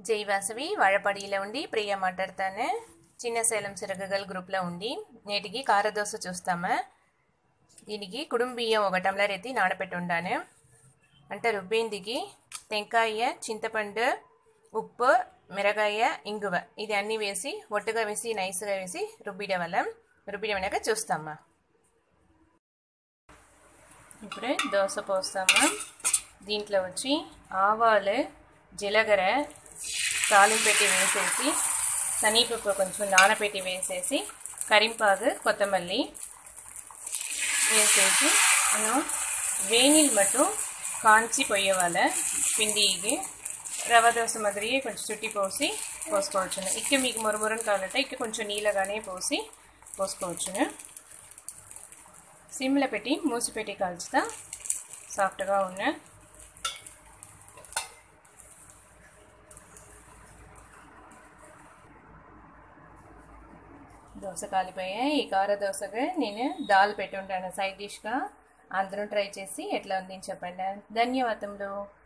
జై వాసవి వాഴపడిలో ఉండి ప్రియ మాట్లాడతాను చిన్న సేలం సిరగగల్ గ్రూప్లో ఉండి నేటికి కారదోశ చూస్తాము దీనికి కుడుం బియ్యం ఒక టమ్లర్ ఎత్తి నానబెట్టి ఉండాను అంటే రుబ్బేందికి టెంకాయ చింతపండు ఉప్పు మిరగాయ ఇంగువ ఇది అన్నీ వేసి ఒట్టుగా వేసి నైస్గా వేసి రుబ్బిడ వల్ల రుబ్బిడ వెనక చూస్తామా ఇప్పుడు దోశ పోస్తాము దీంట్లో వచ్చి ఆవాలు జీలకర్ర తాలింపెట్టి వేసేసి శనగపప్పు కొంచెం నానపెట్టి వేసేసి కరింపాకు కొత్తమల్లి వేసేసి మనం వేణీళ్ళు మట్టు కాంచి పొయ్యేవాళ్ళ పిండికి రవ దోశ మాదిరి కొంచెం చుట్టి పోసి పోసుకోవచ్చును ఇక్క మీకు మురమురని కావాలంటే ఇక్క కొంచెం నీళ్ళగానే పోసి పోసుకోవచ్చును సిమ్లో పెట్టి మూసి పెట్టి కాల్చుతా సాఫ్ట్గా ఉన్న దోశ కాలిపోయాయి ఈ కార దోశగా నేను దాల్ పెట్టి ఉంటాను సైడ్ డిష్గా అందరూ ట్రై చేసి ఎట్లా ఉంది చెప్పండి ధన్యవాదములు